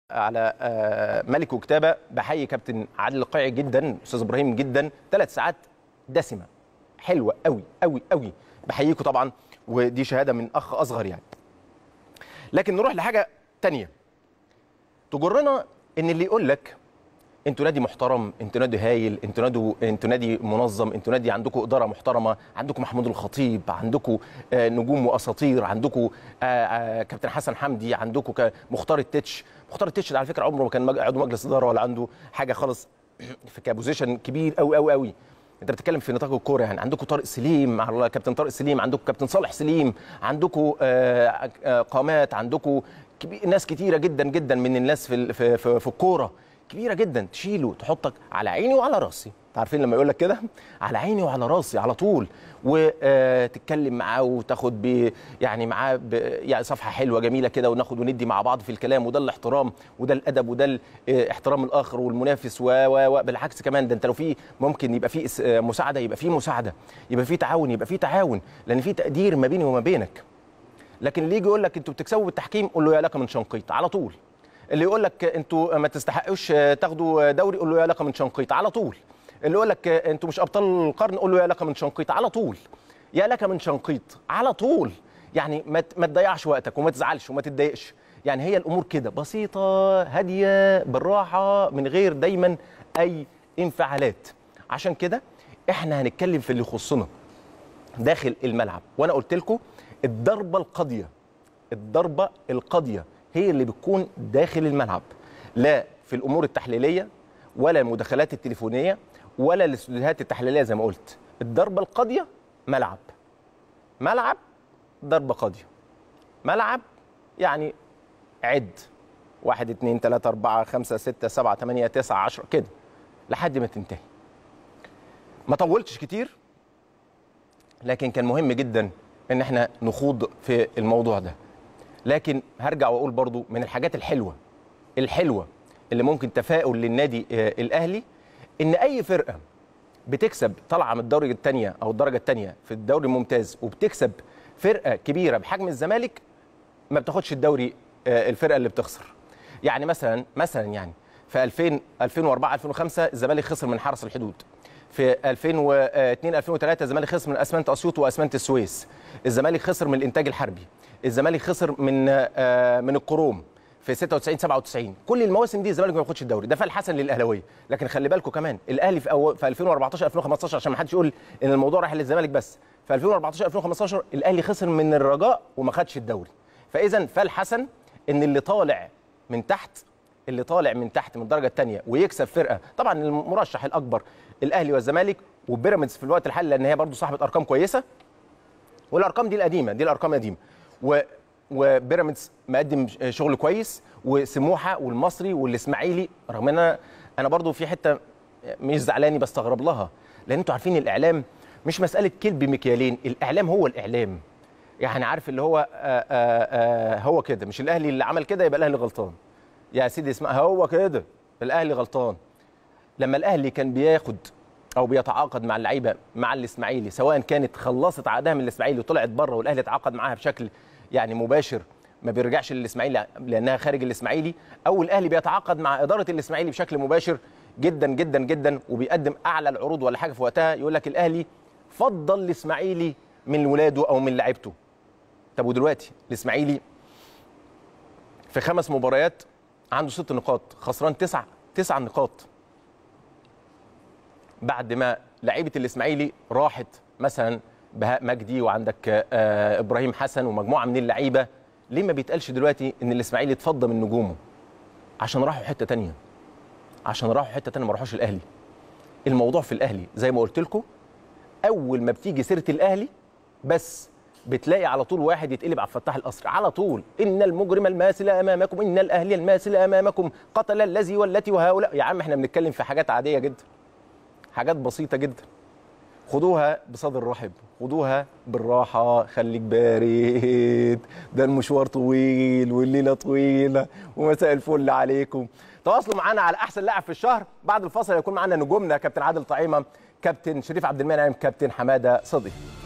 على آه، ملك وكتابه بحيي كابتن عادل القيعي جدا استاذ ابراهيم جدا ثلاث ساعات دسمه حلوه قوي قوي قوي بحييكم طبعا ودي شهاده من اخ اصغر يعني لكن نروح لحاجه تانية تجرنا ان اللي يقول لك انتوا نادي محترم انتوا نادي هايل انتوا نادي انتوا نادي منظم انتوا نادي عندكم اداره محترمه عندكم محمود الخطيب عندكم آه، نجوم واساطير عندكم آه، آه، كابتن حسن حمدي عندكم ك- مختار التتش مختار التتش ده على فكره عمره ما كان مج- عضو مجلس اداره ولا عنده حاجه خالص في كبوزيشن كبير قوي قوي قوي انت بتتكلم في نطاق الكوره يعني عندكم طارق سليم على كابتن طارق سليم عندكم كابتن صالح سليم عندكم آه، آه، قامات عندكم كبير ناس كتيره جدا جدا من الناس في ال- في في, في الكوره كبيره جدا تشيله تحطك على عيني وعلى راسي انت عارفين لما يقول لك كده على عيني وعلى راسي على طول وتتكلم معاه وتاخد ب يعني معاه ب- يعني صفحه حلوه جميله كده وناخد وندي مع بعض في الكلام وده الاحترام وده الادب وده ال- آه، احترام الاخر والمنافس و- و- وبالعكس كمان ده انت لو في ممكن يبقى في اس- آه، مساعده يبقى في مساعده يبقى في تعاون يبقى في تعاون لان في تقدير ما بيني وما بينك لكن اللي يجي يقول لك انتوا بتكسبوا بالتحكيم قول له يا لك من شنقيط على طول اللي يقول لك انتوا ما تستحقوش تاخدوا دوري قول له يا لك من شنقيط على طول اللي يقول لك انتوا مش ابطال القرن قول له يا لك من شنقيط على طول يا لك من شنقيط على طول يعني ما ت- ما تضيعش وقتك وما تزعلش وما تتضايقش يعني هي الامور كده بسيطه هاديه بالراحه من غير دايما اي انفعالات عشان كده احنا هنتكلم في اللي يخصنا داخل الملعب وانا قلت لكم الضربه القاضيه الضربه القاضيه هي اللي بتكون داخل الملعب لا في الامور التحليليه ولا المداخلات التليفونيه ولا الاستوديوهات التحليليه زي ما قلت الضربه القاضيه ملعب ملعب ضربه قاضيه ملعب يعني عد واحد اتنين تلاتة أربعة خمسة ستة سبعة تمانية تسعة عشرة كده لحد ما تنتهي ما طولتش كتير لكن كان مهم جدا ان احنا نخوض في الموضوع ده لكن هرجع واقول برضو من الحاجات الحلوه الحلوه اللي ممكن تفاؤل للنادي آه، الاهلي ان اي فرقه بتكسب طالعه من الدرجه الثانيه او الدرجه الثانيه في الدوري الممتاز وبتكسب فرقه كبيره بحجم الزمالك ما بتاخدش الدوري آه، الفرقه اللي بتخسر يعني مثلا مثلا يعني في 2000 2004 2005 الزمالك خسر من حرس الحدود في 2002 2003 الزمالك خسر من اسمنت اسيوط واسمنت السويس الزمالك خسر من الانتاج الحربي الزمالك خسر من آه، من القروم في 96 97 كل المواسم دي الزمالك ما بياخدش الدوري ده فال حسن للاهلاويه لكن خلي بالكم كمان الاهلي في أول في 2014 2015 عشان ما حدش يقول ان الموضوع رايح للزمالك بس في 2014 2015 الاهلي خسر من الرجاء وما خدش الدوري فاذا فال حسن ان اللي طالع من تحت اللي طالع من تحت من الدرجه الثانيه ويكسب فرقه طبعا المرشح الاكبر الاهلي والزمالك وبيراميدز في الوقت الحالي لان هي برضو صاحبه ارقام كويسه والارقام دي القديمه دي الارقام القديمه و وبيراميدز مقدم شغل كويس وسموحه والمصري والاسماعيلي رغم ان انا انا برضو في حته مش زعلاني بستغرب لها لان انتوا عارفين الاعلام مش مساله كلب مكيالين الاعلام هو الاعلام يعني عارف اللي هو آآ آآ هو كده مش الاهلي اللي عمل كده يبقى الاهلي غلطان يا سيدي اسمع هو كده الاهلي غلطان لما الاهلي كان بياخد او بيتعاقد مع اللعيبه مع الاسماعيلي سواء كانت خلصت عقدها من الاسماعيلي وطلعت بره والاهلي اتعاقد معاها بشكل يعني مباشر ما بيرجعش للاسماعيلي لانها خارج الاسماعيلي او الاهلي بيتعاقد مع اداره الاسماعيلي بشكل مباشر جدا جدا جدا وبيقدم اعلى العروض ولا حاجه في وقتها يقول لك الاهلي فضل الاسماعيلي من ولاده او من لعيبته طب ودلوقتي الاسماعيلي في خمس مباريات عنده ست نقاط خسران تسع تسع نقاط بعد ما لعيبه الاسماعيلي راحت مثلا بهاء مجدي وعندك آه ابراهيم حسن ومجموعه من اللعيبه ليه ما بيتقالش دلوقتي ان الاسماعيلي اتفضى من نجومه عشان راحوا حته تانية عشان راحوا حته تانية ما راحوش الاهلي الموضوع في الاهلي زي ما قلت لكم اول ما بتيجي سيره الاهلي بس بتلاقي على طول واحد يتقلب على الفتاح القصري على طول ان المجرم الماثل امامكم ان الاهلي الماثل امامكم قتل الذي والتي وهؤلاء يا عم احنا بنتكلم في حاجات عاديه جدا حاجات بسيطه جدا خدوها بصدر رحب خدوها بالراحة خليك بارد ده المشوار طويل والليلة طويلة ومساء الفل عليكم تواصلوا معانا على أحسن لاعب في الشهر بعد الفصل هيكون معانا نجومنا كابتن عادل طعيمة كابتن شريف عبد المنعم كابتن حمادة صديق